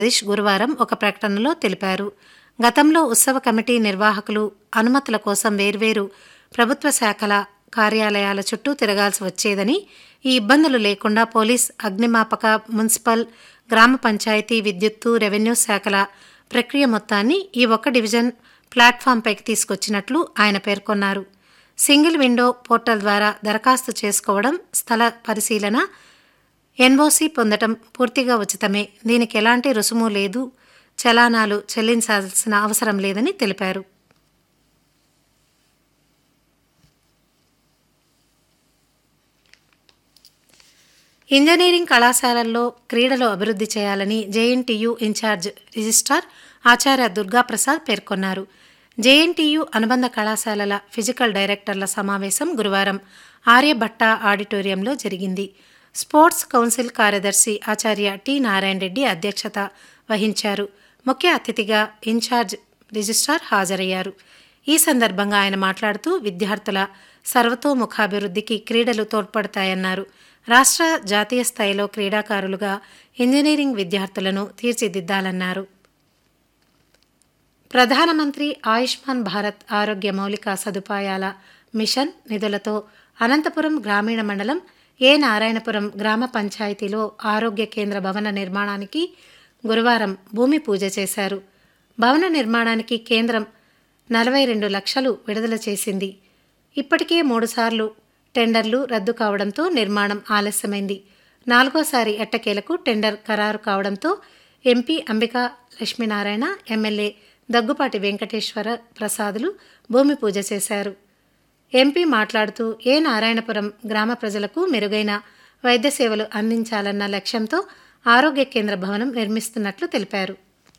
జగదీష్ గురువారం ఒక ప్రకటనలో తెలిపారు గతంలో ఉత్సవ కమిటీ నిర్వాహకులు అనుమతుల కోసం వేర్వేరు ప్రభుత్వ శాఖల కార్యాలయాల చుట్టూ తిరగాల్సి వచ్చేదని ఈ ఇబ్బందులు లేకుండా పోలీస్ అగ్నిమాపక మున్సిపల్ గ్రామ పంచాయతీ విద్యుత్తు రెవెన్యూ శాఖల ప్రక్రియ మొత్తాన్ని ఈ ఒక్క డివిజన్ ప్లాట్ఫామ్పైకి తీసుకొచ్చినట్లు ఆయన పేర్కొన్నారు సింగిల్ విండో పోర్టల్ ద్వారా దరఖాస్తు చేసుకోవడం స్థల పరిశీలన ఎన్ఓసి పొందటం పూర్తిగా ఉచితమే దీనికి ఎలాంటి రుసుము లేదు చలానాలు చెల్లించాల్సిన అవసరం లేదని తెలిపారు ఇంజనీరింగ్ కళాశాలల్లో క్రీడలు అభివృద్ధి చేయాలని జేఎన్టీయు ఇన్ఛార్జ్ రిజిస్ట్రార్ ఆచార్య దుర్గాప్రసాద్ పేర్కొన్నారు జేఎన్టీయు అనుబంధ కళాశాలల ఫిజికల్ డైరెక్టర్ల సమావేశం గురువారం ఆర్యభట్ట ఆడిటోరియంలో జరిగింది స్పోర్ట్స్ కౌన్సిల్ కార్యదర్శి ఆచార్య టి నారాయణ రెడ్డి అధ్యక్షత వహించారు ముఖ్య అతిథిగా ఇన్ఛార్జ్ రిజిస్ట్రార్ హాజరయ్యారు ఈ సందర్భంగా ఆయన మాట్లాడుతూ విద్యార్థుల సర్వతోముఖాభివృద్ధికి క్రీడలు తోడ్పడతాయన్నారు రాష్ట్ర జాతీయ స్థాయిలో క్రీడాకారులుగా ఇంజనీరింగ్ విద్యార్థులను తీర్చిదిద్దాలన్నారు ప్రధానమంత్రి ఆయుష్మాన్ భారత్ ఆరోగ్య మౌలిక సదుపాయాల మిషన్ నిధులతో అనంతపురం గ్రామీణ మండలం ఏ నారాయణపురం గ్రామ పంచాయతీలో ఆరోగ్య కేంద్ర భవన నిర్మాణానికి గురువారం భూమి పూజ చేశారు భవన నిర్మాణానికి కేంద్రం నలభై రెండు లక్షలు విడుదల చేసింది ఇప్పటికే మూడుసార్లు టెండర్లు రద్దు కావడంతో నిర్మాణం ఆలస్యమైంది నాలుగోసారి ఎట్టకేలకు టెండర్ ఖరారు కావడంతో ఎంపీ అంబికా లక్ష్మీనారాయణ ఎమ్మెల్యే దగ్గుపాటి వెంకటేశ్వర ప్రసాదులు భూమి పూజ చేశారు ఎంపీ మాట్లాడుతూ ఏ నారాయణపురం గ్రామ ప్రజలకు మెరుగైన వైద్య సేవలు అందించాలన్న లక్ష్యంతో ఆరోగ్య కేంద్ర భవనం నిర్మిస్తున్నట్లు తెలిపారు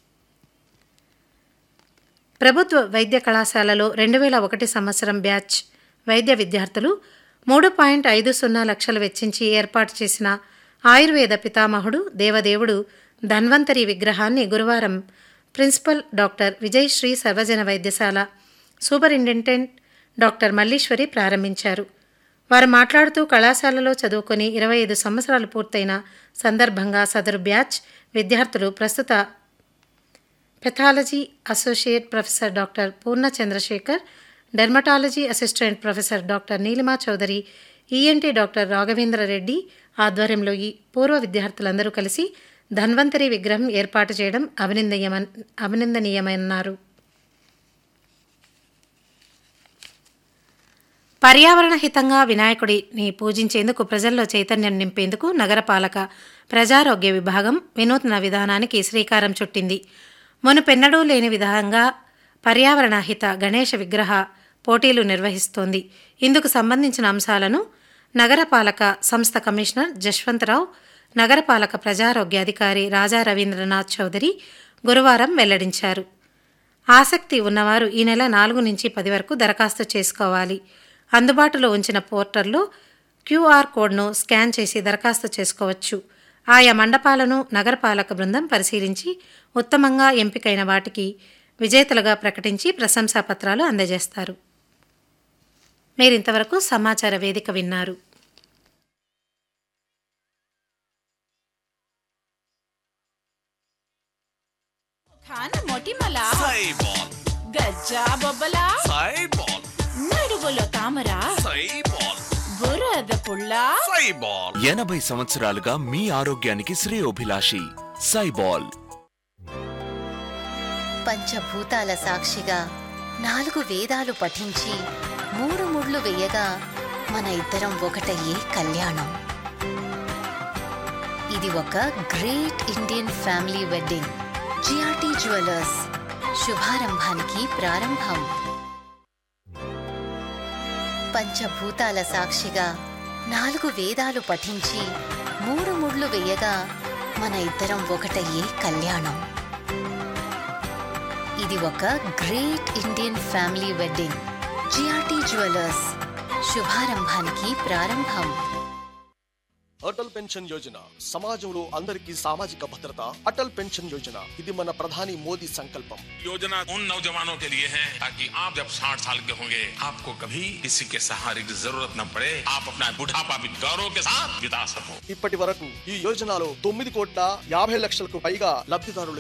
ప్రభుత్వ వైద్య కళాశాలలో రెండు వేల ఒకటి సంవత్సరం బ్యాచ్ వైద్య విద్యార్థులు మూడు పాయింట్ ఐదు సున్నా లక్షలు వెచ్చించి ఏర్పాటు చేసిన ఆయుర్వేద పితామహుడు దేవదేవుడు ధన్వంతరి విగ్రహాన్ని గురువారం ప్రిన్సిపల్ డాక్టర్ విజయశ్రీ సర్వజన వైద్యశాల సూపరింటెండెంట్ డాక్టర్ మల్లీశ్వరి ప్రారంభించారు వారు మాట్లాడుతూ కళాశాలలో చదువుకొని ఇరవై ఐదు సంవత్సరాలు పూర్తయిన సందర్భంగా సదరు బ్యాచ్ విద్యార్థులు ప్రస్తుత pathology associate professor doctor Purna Chandrasekhar dermatology assistant professor doctor Neelima Chowdary ENT doctor Raghavendra Reddy ఆధ్వర్యంలో ఈ పూర్వ విద్యార్థులందరూ కలిసి ధన్వంతరి విగ్రహం ఏర్పాటు చేయడం అభినందనీయమన్ అభినందనీయమన్నారు పర్యావరణ హితంగా వినాయకుడిని పూజించేందుకు ప్రజల్లో చైతన్యం నింపేందుకు నగరపాలక ప్రజారోగ్య విభాగం వినూత్న విధానానికి శ్రీకారం చుట్టింది మునుపెన్నడూ లేని విధంగా పర్యావరణ హిత గణేష విగ్రహ పోటీలు నిర్వహిస్తోంది ఇందుకు సంబంధించిన అంశాలను నగరపాలక సంస్థ కమిషనర్ జశ్వంతరావు నగరపాలక ప్రజారోగ్య అధికారి రాజా రవీంద్రనాథ్ చౌదరి గురువారం వెల్లడించారు ఆసక్తి ఉన్నవారు ఈ నెల నాలుగు నుంచి పది వరకు దరఖాస్తు చేసుకోవాలి అందుబాటులో ఉంచిన పోర్టల్లో క్యూఆర్ కోడ్ను స్కాన్ చేసి దరఖాస్తు చేసుకోవచ్చు ఆయా మండపాలను నగరపాలక బృందం పరిశీలించి ఉత్తమంగా ఎంపికైన వాటికి విజేతలుగా ప్రకటించి ప్రశంసా పత్రాలు అందజేస్తారు మీరింతవరకు సమాచార వేదిక విన్నారు ఖాన మొటిమల సైబాల్ గజ్జా బొబ్బల సైబాల్ నడుగులో తామర సైబాల్ బురద పుల్ల సైబాల్ ఎనభై సంవత్సరాలుగా మీ ఆరోగ్యానికి శ్రేయోభిలాషి సైబాల్ పంచభూతాల సాక్షిగా నాలుగు వేదాలు పఠించి మూడు ముళ్ళు వేయగా మన ఇద్దరం ఒకటయ్యే కళ్యాణం ఇది ఒక great Indian family wedding GRT jewellers శుభారంభానికి ప్రారంభం పంచభూతాల సాక్షిగా నాలుగు వేదాలు పఠించి మూడు ముళ్ళు వేయగా మన ఇద్దరం ఒకటయ్యే కళ్యాణం ఇది ఒక great Indian family wedding GRT jewellers శుభారంభానికి ప్రారంభం అటల్ పెన్షన్ యోజన సమాజంలో అందరికీ సామాజిక భద్రత అటల్ పెన్షన్ యోజన ఇది మన ప్రధాని మోదీ సంకల్పం योजना उन नौजवानों के लिए है ताकि आप जब 60 साल के होंगे आपको कभी किसी के सहारे की जरूरत न पड़े आप अपना बुढ़ापा भी गौरव के साथ बिता सको ఇప్పటి వరకు ఈ యోజనలో తొమ్మిది కోట్ల యాభై లక్షలకు పైగా లబ్ధిదారులు